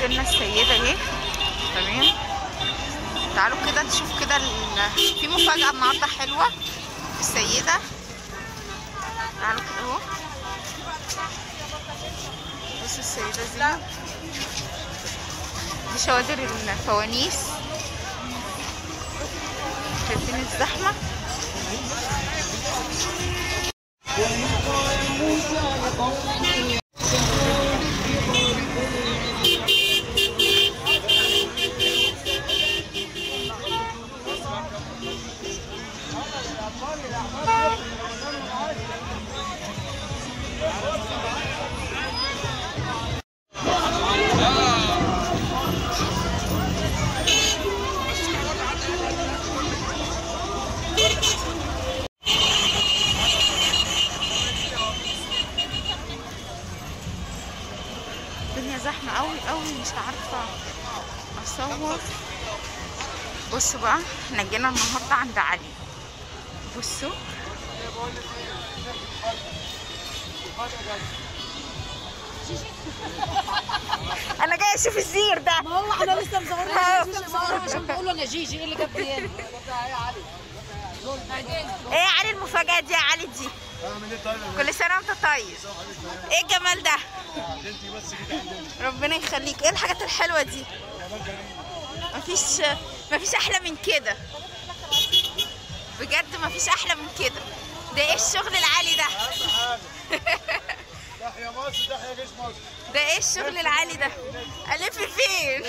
نزلنا السيدة اهي تمام تعالوا كده نشوف كده ال- في مفاجأة النهاردة حلوة في السيدة تعالوا كده اهو بصوا السيدة زينب دي شوادر الفوانيس شايفين الزحمة الدنيا زحمة قوي قوي مش عارفة اصور بصوا بقى احنا جينا النهاردة عند علي بصوا انا جاي اشوف الزير ده ما هو احنا لسه مصورين لسه مصورين عشان بيقولوا انا جيجي ايه اللي جابني هنا ايه يا علي المفاجأة دي يا علي دي كل سنة وانت طيب ايه الجمال ده ربنا يخليك ايه الحاجات الحلوة دي مفيش مفيش احلى من كده بجد مفيش احلى من كده ده ايه الشغل العالي ده تحيا مصر تحيا جيش مصر ده ايه الشغل العالي ده الف فين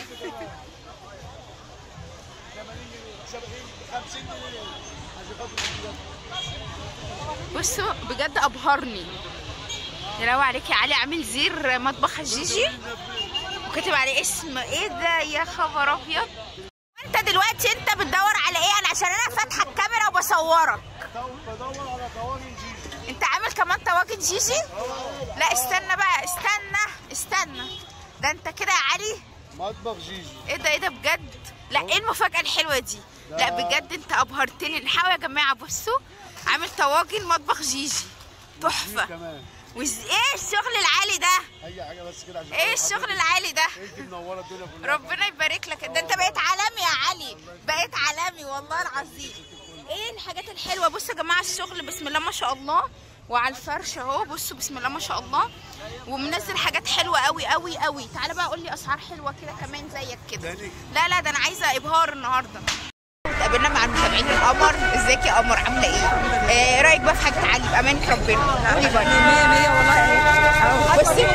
50 جنيه عشان خاطر الجديد. بصوا بجد ابهرني يا لو عليك يا علي عامل زير مطبخ الجيجي وكاتب عليه اسم ايه ده يا خبر ابيض انت دلوقتي انت بتدور على ايه انا عشان انا فاتحه الكاميرا وبصورك بدور على طواجن جيجي انت عامل كمان طواجن جيجي لا استنى بقى استنى استنى ده انت كده يا علي مطبخ جيجي ايه ده ايه ده بجد لا ايه المفاجاه الحلوه دي لا بجد انت ابهرتني نحاول يا جماعه بصوا عامل طواجن مطبخ جيجي تحفه كمان وز... ايه الشغل العالي ده اي حاجه بس كده عشان ايه الشغل العالي ده انت منوره الدنيا كلها ربنا يبارك لك ده انت بقيت عالمي يا علي بقيت عالمي والله العظيم ايه الحاجات الحلوه بصوا يا جماعه الشغل بسم الله ما شاء الله وعلى الفرش اهو بصوا بسم الله ما شاء الله ومنزل حاجات حلوه قوي قوي قوي تعالى بقى قول لي اسعار حلوه كده كمان زيك كده تاني؟ لا لا ده انا عايزه ابهار النهارده اتقابلنا مع المتابعين القمر ازيك يا قمر عامله ايه؟ ايه رايك بقى في حاجه علي بامانه ربنا قولي بقى 100 100 والله بصي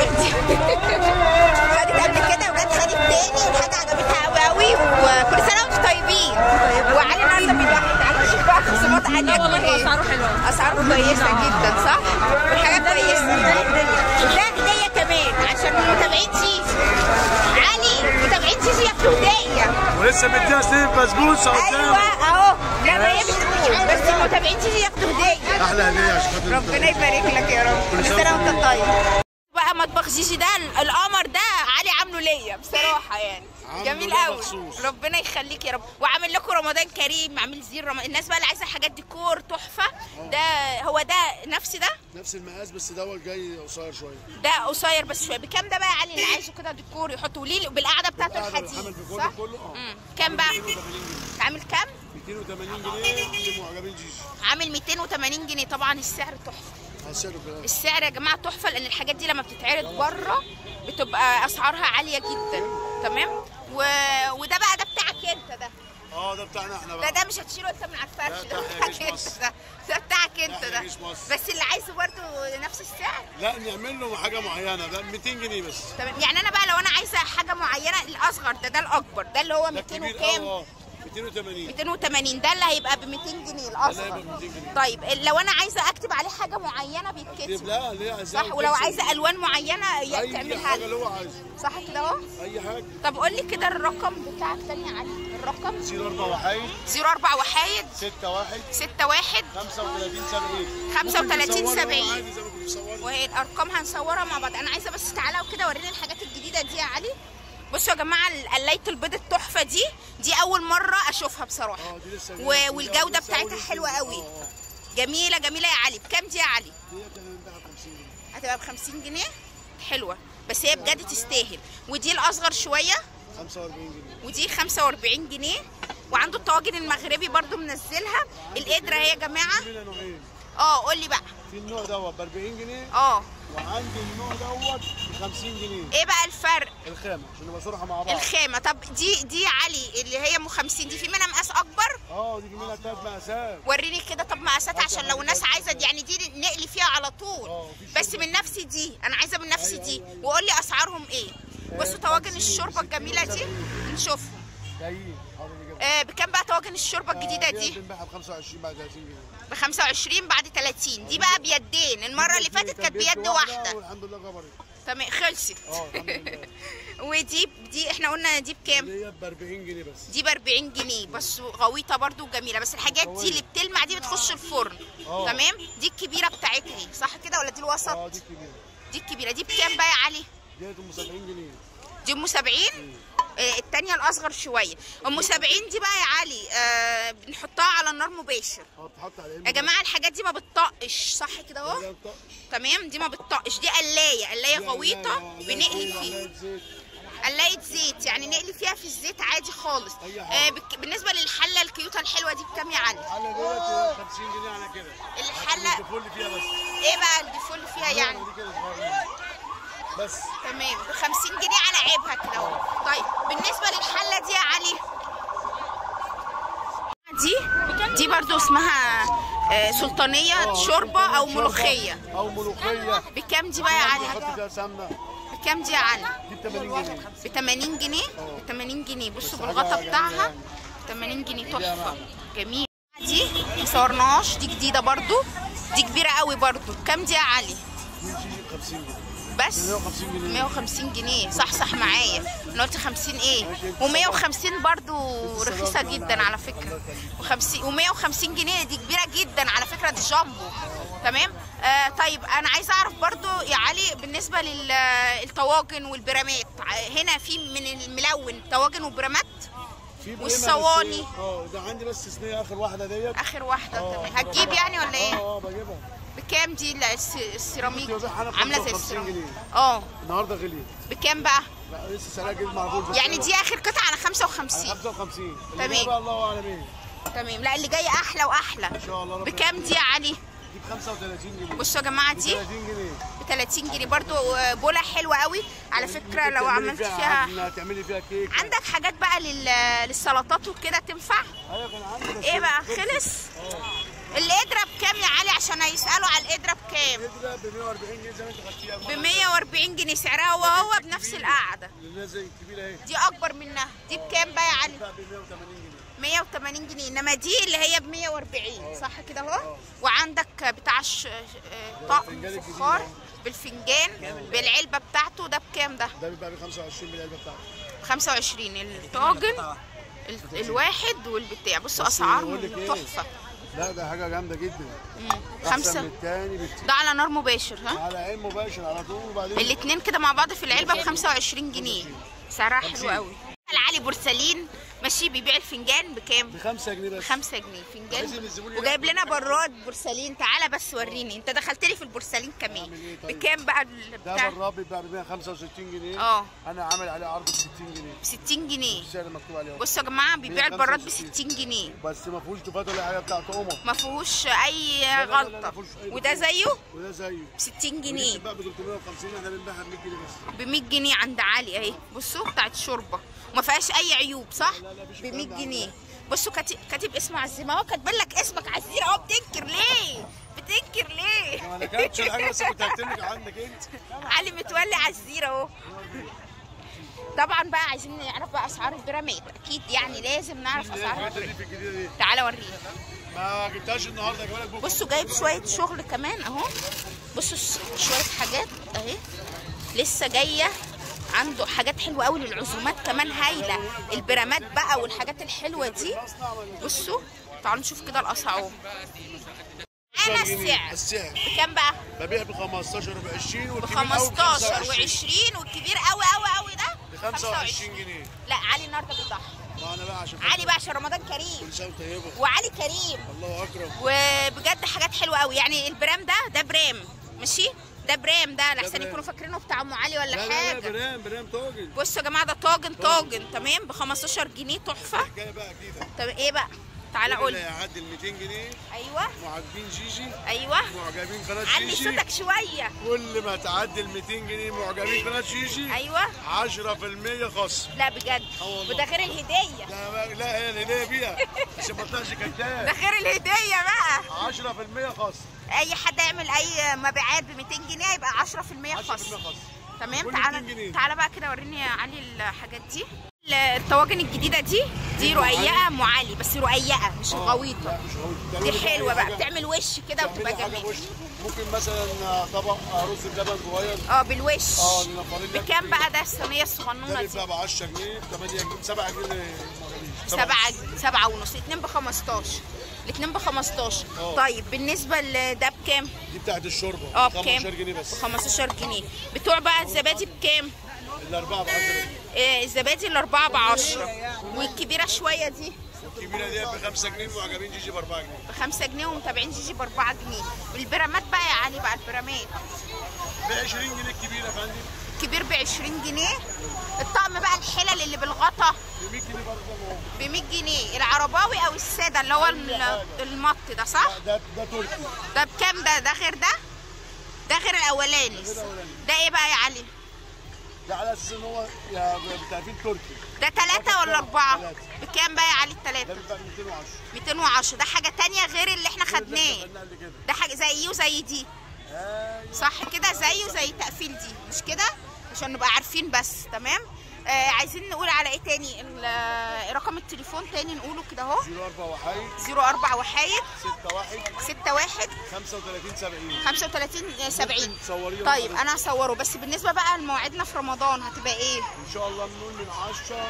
خدت قبل كده وجت خدت تاني وحاجه عجبتها قوي قوي وكل سنه وانتم طيبين وعلي النهارده بيضحك تعالوا نشوف بقى خصومات علي لا والله ايه اسعاره حلوه اسعاره كويسه جدا صح؟ والحاجات كويسه ده هديه كمان عشان متابعين جيجي علي متابعين جيجي ياخدوا هديه ولسه مديها سليم بسبوسه ايوه قدام اهو لا ما هي بتقول بس المتابعين جيجي ياخدوا هديه احلى هديه عشان خاطر ربنا يبارك لك يا رب كل سنه وانت طيب بقى مطبخ جيجي ده القمر ده علي عامله ليا بصراحه يعني عامله جميل ليا قوي مخصوص. ربنا يخليك يا رب وعامل لكم رمضان كريم عامل زير رمضان الناس بقى اللي عايزه حاجات ديكور تحفه ده هو ده نفس ده نفس المقاس بس دوت جاي قصير شويه ده قصير بس شويه بكام ده بقى يا علي اللي عايزه كده ديكور يحطوا لي بالقعده بتاعته بالقعدة الحديد بالحمل بكله صح؟ كله، اه. مم. كام بقى؟ 280 جنيه عامل كام؟ 280 جنيه اللي معجبين جيجي عامل 280 جنيه طبعا السعر تحفه هسأله كده السعر يا جماعه تحفه لان الحاجات دي لما بتتعرض بره بتبقى اسعارها عاليه جدا تمام و... وده بقى ده بتاعك انت ده اه ده بتاعنا احنا ده بقى ده مش هتشيله انت من على الفرش لا، ده تحيا بتاعك جيش انت مصر. ده ده بتاعك انت تحيا ده جيش مصر. بس اللي عايزه برضو نفس السعر لا نعمل له حاجه معينه ده 200 جنيه بس تمام يعني انا بقى لو انا عايزه حاجه معينه الاصغر ده ده الاكبر ده اللي هو ده 200 كبير وكام قوي اه 280 280 ده اللي هيبقى ب 200 جنيه الاصغر هيبقى ب 200 جنيه. طيب لو انا عايزه اكتب عليه حاجه معينه طيب بيتكتب لا ليه عايزاه صح ولو عايزه الوان معينه اي تعملها حاجه لي اللي هو عايزه صح كده اهو اي حاجه طب قول لي كده الرقم بتاعك تاني يا علي الرقم 04 وحايد 04 وحايد 6 1 61 35 70 35 ممكن 70. تصوروا عادي زي ما كنت بتصوري وهي الارقام هنصورها مع بعض انا عايزه بس تعالى وكده وريني الحاجات الجديده دي يا علي بصوا يا جماعه قلايه البيض التحفه دي دي اول مره اشوفها بصراحه اه دي لسه و- والجوده لسه بتاعتها أول حلوه يوم. قوي اه اه جميله جميله يا علي بكام دي يا علي دي كان بنبيعها ب 50 جنيه هتبقى ب 50 جنيه حلوه بس هي بجد تستاهل ودي الاصغر شويه 45 جنيه ودي 45 جنيه وعنده الطواجن المغربي برضو منزلها القدره اهي يا جماعه منها نوعين اه قول لي بقى في النوع دوت ب 40 جنيه اه وعندي النوع دوت ب 50 جنيه ايه بقى الفرق الخامه عشان نبقى صراحه مع بعض الخامه طب دي دي علي اللي هي ام 50 دي في منها مقاس اكبر اه دي منها ثلاث مقاسات وريني كده طب مقاسات عشان لو الناس عايزه دي يعني دي نقلي فيها على طول اه، في بس من نفس دي انا عايزه من نفس دي وقول لي اسعارهم ايه بصوا طواجن الشوربه الجميله دي نشوفهم جايين حاضر نجيبها. آه بكام بقى طواجن الشوربه الجديده آه، دي بنبيعها ب 25 بعد 30 جنيه ب 25 بعد 30 دي بقى بيدين المره اللي فاتت كانت بيد واحده والحمد لله جبرت تمام خلصت اه الحمد لله ودي دي احنا قلنا دي بكام اللي هي ب 40 جنيه بس دي ب 40 جنيه بس غويطه برضو وجميله بس الحاجات دي اللي بتلمع دي بتخش الفرن اه. تمام دي الكبيره بتاعتها صح كده ولا دي الوسط اه دي كبيره دي الكبيره دي بكام بقى يا علي ديت ام 70 جنيه دي ام 70 آه، التانية الأصغر شوية أم 70 دي بقى يا علي آه بنحطها على النار مباشر اه بتحط على يا جماعة الحاجات دي ما بتطقش صح كده أهو تمام دي ما بتطقش دي قلاية قلاية غويطة بنقلي فيها قلاية زيت يعني نقلي فيها في الزيت عادي خالص أي حاجة. آه بك... بالنسبة للحلة الكيوتة الحلوة دي بكام يا علي الحله ديت 50 جنيه على كده الحلة الفل فيها بس ايه بقى الديفول فيها يعني دي كده صغيرة. بس تمام ب 50 جنيه على عيبها كده اهو طيب بالنسبه للحله دي يا علي دي دي برضو اسمها آه، سلطانيه شوربه او ملوخيه او ملوخيه بكام دي بقى يا علي حط فيها سمنه بكام دي يا علي دي ب 80 جنيه ب 80 جنيه ب 80 جنيه بصوا حاجة بالغطا جميلة بتاعها يعني. 80 جنيه تحفه جميل دي مصورناهاش دي جديده برضو دي كبيره قوي برضو بكام دي يا علي دي تيجي ب 50 جنيه بس 150 جنيه 150 جنيه صح صح معايا انا قلت 50 ايه و150 برضو رخيصه جدا على فكره و50 و150 جنيه دي كبيره جدا على فكره دي جامبو تمام آه طيب انا عايزه اعرف برضو يا علي بالنسبه للطواجن والبرامات ع- هنا في من الملون طواجن وبرامات في بريمة والصواني. بس- اه ده عندي بس صينيه اخر واحده ديت اخر واحده اه. تمام هتجيب يعني ولا اه ايه اه بجيبها بكام دي ال- الس- السيراميك كنت ببيعها أنا ب عامله زي 55 السيراميك جنيه. اه النهارده غليت بكام بقى لا لسه سعرها جديد معقول بس يعني أنا- دي اخر قطعه على على 55 55 اللي تمام. جاي بقى الله اعلم ايه تمام لا اللي جاي احلى واحلى ان شاء الله ربنا بكام دي يا علي دي ب 35 جنيه بصوا يا جماعه ب دي 30 جنيه ب 30 جنيه برضو آه، بوله حلوه قوي على فكره لو تعملي عملت فيها عجنة، تعملي فيها كيك عندك حاجات بقى لل- للسلطات وكده تنفع ايوه كان عندي بس ايه بقى خلصت. خلص اه القدره بكام يا علي عشان هيسالوا على القدره بكام كده ب 140 جنيه زي ما انت خدتيها ب 140 جنيه سعرها هو هو بنفس القعده اللي زي الكبيره اهي دي اكبر منها دي بكام بقى يا علي بتاع ب 180 جنيه 180 جنيه انما دي اللي هي ب 140 صح كده اهو وعندك بتاع الش- آه، طقم الفنجان الجديد فخار ده. بالفنجان بالعلبه بتاعته ده بكام ده ده بيبقى ب 25 بالعلبه بتاعته 25 الطاجن ال- الواحد والبتاع بصوا بس اسعارهم بقول لك إيه؟ تحفه لا ده حاجه جامده جدا مم. احسن خمسه من التاني بكتير ده على نار مباشر ها على عين مباشر على طول وبعدين الاتنين كده مع بعض في العلبه ب 25 جنيه سعرها حلو قوي العلي بورسلين ماشي بيبيع الفنجان بكام ب 5 جنيه بس 5 جنيه فنجان لازم الزبون وجايب لنا براد بورسلين تعالى بس وريني انت دخلت لي في البورسلين أعمل كمان إيه طيب؟ بكام بقى ال- ده بتاع بالراب بيبقى ب 165 جنيه اه. انا عامل عليه عرض ب 60 جنيه ب 60 جنيه السعر مكتوب عليه أهو. بصوا يا جماعه بيبيع البراد ب 165. 60 جنيه بس ما فيهوش تفات ولا حاجه بتاعت امه ما فيهوش اي لا، لا، لا، غلطه مفيهوش أي وده دخول. زيه وده زيه ب 60 ودي جنيه بتتباع ب 350 احنا بنبيعها ب 100 جنيه بس ب 100 جنيه عند علي اهي بصوا بتاعت شوربه وما فيهاش اي عيوب صح لا، لا، مفيش ب 100 الكلام ده جنيه بصوا كاتب كاتب اسمه عزيمه اهو كاتب لك اسمك عزيره اهو بتنكر ليه بتنكر ليه ما انا كانتش الحاجه بس كنت هكتب لك عندك انت علي متولي عزيره اهو طبعا بقى عايزين نعرف بقى اسعار البيراميد اكيد يعني لازم نعرف اسعار الحاجات البيراميد اللي في الجديده دي تعالى اوريك ما جبتهاش النهارده جايبها لك بكره بصوا جايب شويه شغل كمان اهو بصوا ش- شويه حاجات اهي لسه جايه عنده حاجات حلوه قوي للعزومات كمان هايله البرامات بقى والحاجات الحلوه دي بصوا تعالوا نشوف كده الاسعار انا السعر السعر بكام بقى ببيع ب 15 وب 20 ب والكبير قوي 15 و20 والكبير قوي قوي قوي ده ب 25 جنيه لا علي النهارده بيضحي ما انا بقى عشان علي بقى عشان رمضان كريم كل سنه وأنت طيبه وعلي كريم الله اكرم وبجد حاجات حلوه قوي يعني البرام ده ده برام ماشي ده برام ده لحسن برام. يكونوا فاكرينه بتاع ام علي ولا لا لا لا حاجه برام برام طاجن بصوا يا جماعه ده طاجن طاجن تمام ب 15 جنيه تحفه حكايه بقى كده طب ايه بقى تعالى قول اللي لي. هيعدي ال 200 جنيه ايوه معجبين جيجي ايوه معجبين قناه علي جيجي صوتك شويه كل ما تعدي ال 200 جنيه معجبين قناه جيجي ايوه 10% خصم لا بجد اه والله. وده غير الهديه لا بقى- لا هي الهديه بيها عشان ما تطلعش ده كداب غير الهديه بقى 10% خصم اي حد يعمل اي مبيعات ب 200 جنيه يبقى 10% 10% خصم خصم تمام كل تعالى 200 جنيه. تعالى بقى كده وريني يا علي الحاجات دي الطواجن الجديده دي دي رقيقه ام علي بس رقيقه مش لا غويطه مش غويطه دي تعملي حلوه أي بقى حاجة- بتعمل وش كده وبتبقى تعملي حاجة جميله وش. ممكن مثلا طبق رز بلبن صغير اه بالوش اه نفرين لك بكام فيه. بقى ده الصينيه الصغنونه ده دي بيبقى ب 10 جنيه 8 جنيه 7 جنيه سبعة سبعة ونص الاتنين ب 15 الاتنين ب 15 اه. طيب بالنسبة لده بكام؟ دي بتاعت الشوربه اه 15 بكام؟ جنيه بس ب 15 جنيه بتوع بقى الزبادي بكام؟ الاربعه ب 10 جنيه آه الزبادي الأربعة ب 10 والكبيرة شوية دي الكبيره دي ب 5 جنيه معجبين جيجي ب 4 جنيه ب 5 جنيه ومتابعين جيجي ب 4 جنيه والبرامات بقى يا علي بقى البرامات ب 20 جنيه الكبيره يا فندم الكبير ب 20 جنيه الطقم بقى الحلل اللي بالغطا ب 100 جنيه برضه زي ما هو. ب 100 جنيه العرباوي او الساده اللي هو ال- المط ده صح؟ ده ده تركي ده بكام ده؟ ده غير ده؟ ده غير الاولاني الأولاني. ده ايه بقى يا علي؟ ده على اساس ان هو يا بتعرفين تركي ده ثلاثة ولا أربعة؟ تلاتة. بكام بقى يا علي ده الثلاثة؟ بيبقى 210 210 ده حاجة تانية غير اللي احنا اللي خدناه احنا خدناه قبل كده ده حاجة زيه وزي دي ايوه صح كده زيه زي التقفيل دي مش كده؟ عشان نبقى عارفين بس تمام؟ آه عايزين نقول على ايه تاني؟ ال- آه، رقم التليفون تاني نقوله كده اهو 04 وحيد 04 وحايد 6 1 61 35 70 35 70 ممكن تصوريهم طيب برضه. انا هصوره بس بالنسبه بقى لمواعيدنا في رمضان هتبقى ايه ان شاء الله بنقول من 10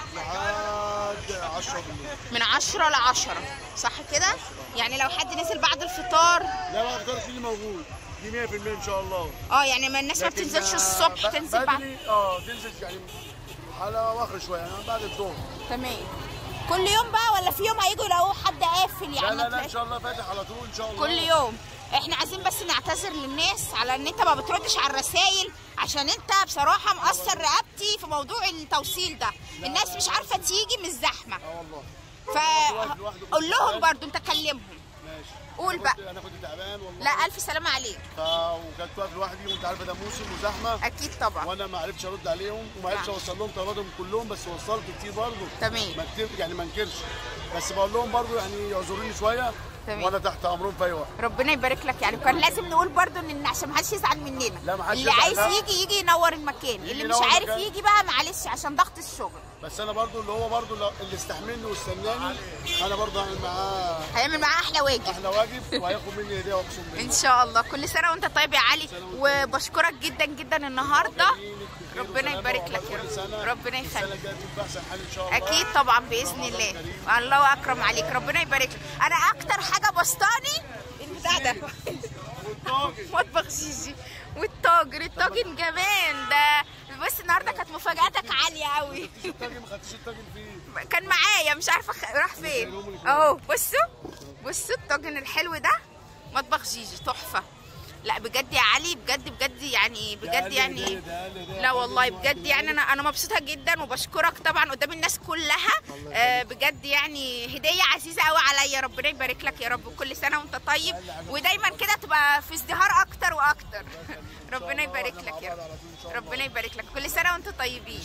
لحد 10 بالليل من 10 ل 10 صح كده يعني لو حد نزل بعد الفطار لا بقى الفطار فيه موجود دي 100% ان شاء الله اه يعني ما الناس ما لكن، بتنزلش آه، الصبح ب- تنزل بعد بدري اه تنزل يعني على اواخر شويه يعني بعد الظهر تمام كل يوم بقى ولا في يوم هيجوا يلاقوا حد قافل لا يعني لا لا تلاقي- ان شاء الله فاتح على طول ان شاء الله كل يوم احنا عايزين بس نعتذر للناس على ان انت ما بتردش على الرسائل عشان انت بصراحه مقصر رقبتي في موضوع التوصيل ده الناس مش عارفه تيجي من الزحمه اه والله فقول لهم برضو انت كلمهم ماشي قول أنا بقى. كنت- انا كنت تعبان والله لا الف سلامه عليك ف- وكنت واقف لوحدي وانت عارفه ده موسم وزحمه اكيد طبعا وانا ما عرفتش ارد عليهم وما عرفتش نعم. اوصل لهم طلباتهم كلهم بس وصلت كتير برضه تمام. ما كتير يعني ما انكرش بس بقول لهم برضه يعني يعذروني شويه تمام. وانا تحت امرهم في اي وقت ربنا يبارك لك يعني كان لازم نقول برضو ان عشان ما حدش يزعل مننا لا، ما حدش اللي يزعل، عايز لا. يجي يجي ينور المكان اللي مش ينور عارف المكان. يجي بقى معلش عشان ضغط الشغل بس انا برضه اللي هو برضه اللي استحملني واستناني انا برضه هعمل معاه هيعمل معاه احلى واجب احلى واجب وهياخد مني هديه واقسم ان بالله شاء الله كل سنه وانت طيب يا علي وبشكرك جدا جدا النهارده بخير ربنا وسلامة يبارك لك وعقبال يا كل رب. سنة. ربنا السنه يخليك. الجايه تكون في احسن حال ان شاء الله اكيد طبعا باذن الله الله اكرم عليك ربنا يبارك لك انا اكتر حاجه بسطاني البتاع ده والطاجن مطبخ جيجي والطاجن الطاجن جمال ده بص النهارده كانت مفاجاتك عاليه قوي الطاجن ما خدتش الطاجن فيه كان معايا مش عارفه خ- راح فين اهو بصوا بصوا الطاجن الحلو ده مطبخ جيجي تحفه لا بجد يا علي بجد بجد يعني بجد يعني لا والله بجد يعني انا انا مبسوطه جدا وبشكرك طبعا قدام الناس كلها آه بجد يعني هديه عزيزه قوي عليا ربنا يبارك لك يا رب كل سنه وانت طيب ودايما كده تبقى في ازدهار اكتر واكتر ربنا يبارك لك يا رب ربنا يبارك لك كل سنه وانتم طيبين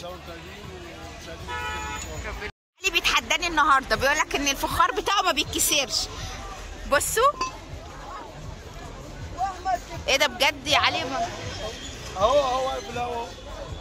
ربنا علي بيتحداني النهارده بيقول لك ان الفخار بتاعه ما بيتكسرش بصوا ايه ده بجد يا علي ما- اهو اهو واقف لا اهو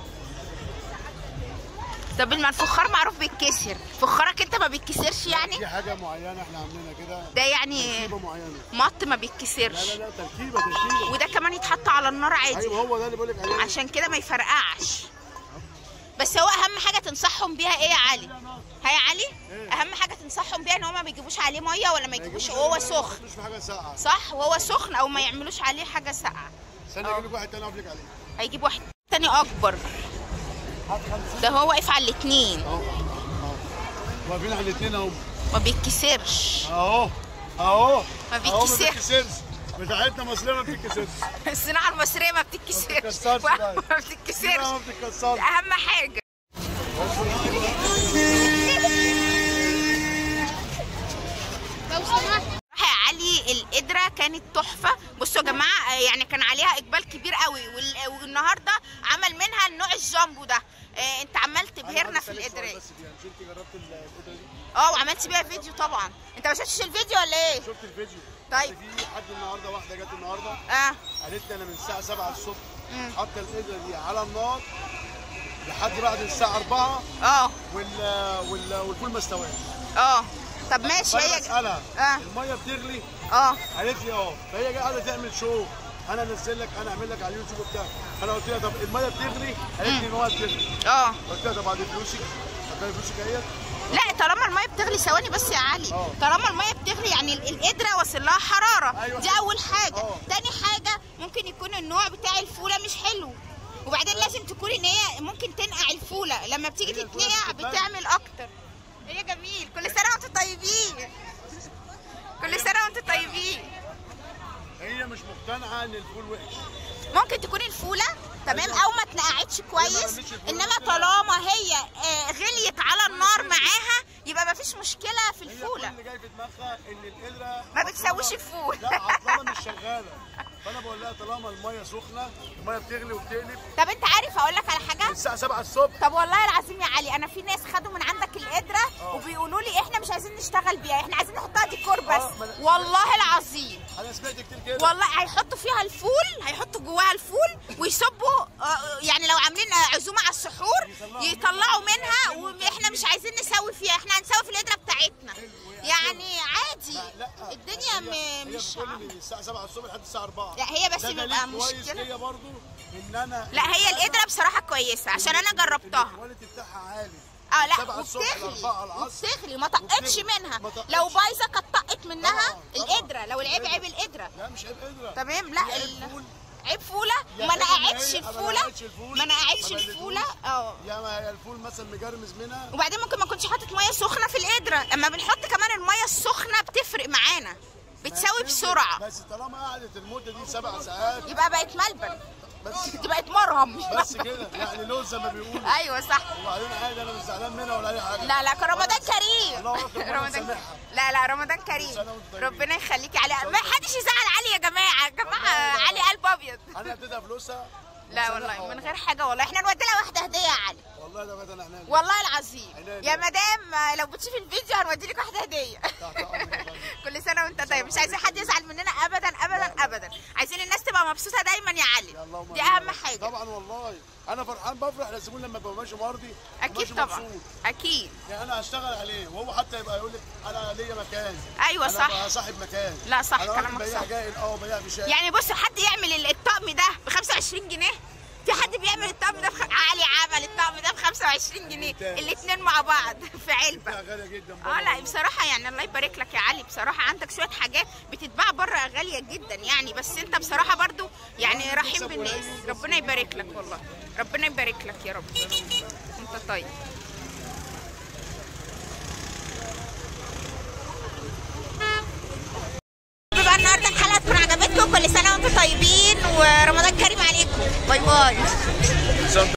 طب ما الفخار معروف بيتكسر فخارك انت ما بيتكسرش يعني دي حاجه معينه احنا عاملينها كده ده يعني تركيبه معينه مط ما لا بيتكسرش لا لا تركيبه تركيبه وده كمان يتحط على النار عادي ايوه هو ده اللي بقول لك عليه عشان كده ما يفرقعش بس هو اهم حاجه تنصحهم بيها ايه يا علي ها يا علي اهم حاجه تنصحهم بيها ان هو ما بيجيبوش عليه ميه ولا ما يجيبوش وهو سخن مش في حاجه ساقعه صح وهو سخن او ما يعملوش عليه حاجه ساقعه استنى اجيب لك واحد تاني اقول لك عليه هيجيب واحد تاني اكبر ده هو واقف على الاتنين اهو اهو واقفين على الاثنين اهو ما بيتكسرش اهو اهو ما اهو بيتكسر. بيتكسرش بتاعتنا مصريه ما بتتكسرش الصناعه المصريه ما بتتكسرش بتتكسرش ما بقى. ما بتتكسرش ما بتتكسرش اهم حاجه لو سمحت يا علي القدره كانت تحفه بصوا يا جماعه آه، يعني كان عليها اقبال كبير قوي وال- والنهارده عمل منها النوع الجامبو ده آه، انت عمال تبهرنا في القدره بس دي مش انت جربت القدره دي اه وعملت بيها فيديو طبعا انت ما شفتش الفيديو ولا ايه شفت الفيديو طيب. بس في حد النهارده واحده جت النهارده اه قالت لي انا من الساعه 7 الصبح مم. حاطه القدره دي على النار لحد بعد الساعه 4 اه وال وال والفول ما استواش اه طب ماشي فانا هي بسالها اه الميه بتغلي اه قالت لي اه فهي جايه قاعده تعمل شو انا انزل لك انا اعمل لك على اليوتيوب وبتاع انا قلت لها طب الميه بتغلي قالت لي الميه بتغلي اه قلت لها طب بعد فلوسك هتلاقي فلوسك اهيت لا طالما الميه بتغلي ثواني بس يا علي اه. طالما الميه بتغلي يعني ال- القدره واصل لها حراره أيوة. دي اول حاجه اه. تاني حاجه ممكن يكون النوع بتاع الفوله مش حلو وبعدين لازم تكون ان هي ممكن تنقع الفوله لما بتيجي هي الفولة تتنقع بتتبل. بتعمل اكتر هي جميل كل سنه وانتم طيبين كل سنه وانتم طيبين هي مش مقتنعه ان الفول وحش ممكن تكون الفوله تمام او ما اتنقعتش كويس رمتش الفول انما ممكن- طالما هي آه، غليت على النار معاها يبقى ما فيش مشكله في هي كل الفوله اللي جاي في دماغها ان القدره ما بتسويش الفول. لا عطلانه مش شغاله فانا بقول لها طالما الميه سخنه الميه بتغلي وبتقلب طب انت عارف اقول لك على حاجه الساعه 7 الصبح طب والله العظيم يا علي انا في ناس خدوا من عندك القدره اه. وبيقولوا لي احنا مش عايزين نشتغل بيها احنا عايزين نحطها ديكور اه، بس ما أنا- والله العظيم انا سمعت كتير كده والله هيحطوا فيها الفول هيحطوا جواها الفول ويصبوا آه، يعني لو عاملين آه، عزومه على السحور يطلعوا يطلعوا منها منها واحنا مش عايزين نسوي فيها احنا هنسوي في القدره بتاعتنا يعني عادي لا لا الدنيا هي- م- هي مش بتقول لي من الساعه 7 الصبح لحد الساعه 4 لا هي بس ده بيبقى دليل كويس مشكله ليا برضو ان انا لا هي القدره بصراحه كويسه عشان انا جربتها الكواليتي بتاعها عالي اه لا 7 الصبح ل 4 وبتغلي العصر وبتغلي ما طقتش وبتغلي. منها ما طقتش. لو بايظه كانت طقت منها طبعاً، طبعاً. القدره لو العيب عيب القدره لا مش عيب قدره تمام لا هي عيب ال- فول. عيب فوله يا ما عيب إن نقعتش هي- ما الفوله نقعتش الفول، ما نقعتش ما الفوله بلتوش. اه يا ما هي الفول مثلا مجرمز منها وبعدين ممكن ما اكونش حاطط ميه سخنه في القدره اما بنحط كمان الميه السخنه بتفرق معانا بتساوي بسرعه بس طالما قعدت المده دي سبع ساعات يبقى بقت ملبن بس دي بقت مرهم بس كده يعني لوز زي ما بيقولوا ايوه صح وبعدين عادي انا مش زعلان منها ولا اي حاجه لا لا كان رمضان كريم الله أكبر، ربنا رمضان يسامحها. لا لا رمضان كريم سنة وأنتم طيبين. ربنا يخليكي علي ما حدش يزعل علي يا جماعه يا جماعه علي قلب ابيض انا اديتها فلوسها لا والله من غير حاجه والله احنا نودي لها واحده هديه يا علي والله ده بقى انا هنام والله العظيم عينيا. يا مدام لو بتشوفي الفيديو هنودي لك واحده هديه تحت أمرك يا فندم. كل سنه وانت طيب مش عايزين حد يزعل مننا ابدا ابدا ابدا عايزين الناس تبقى مبسوطه دايما يا يا علي اللهم دي آمين يا اهم رب. حاجه طبعا والله انا فرحان بفرح للزبون لما ببقى ماشي مرضي اكيد ماشي طبعا مبسوط. اكيد يعني انا هشتغل عليه وهو حتى يبقى يقول لك انا ليا مكان أيوة انا صح. بقى صاحب مكان لا صح، أنا راجل كلامك بياع صح. جاهل اه بياع في شارع يعني بص حد يعمل ال- الطقم ده ب 25 جنيه في حد بيعمل الطقم ده بخ... علي عمل الطقم ده ب 25 جنيه ممتاز. الاثنين مع بعض في علبه بتاع غاليه جدا اه بره لا والله. بصراحه يعني الله يبارك لك يا علي بصراحه عندك شويه حاجات بتتباع بره غاليه جدا يعني بس انت بصراحه برضو يعني رحيم بالناس ربنا يبارك لك والله ربنا يبارك لك يا رب انت طيب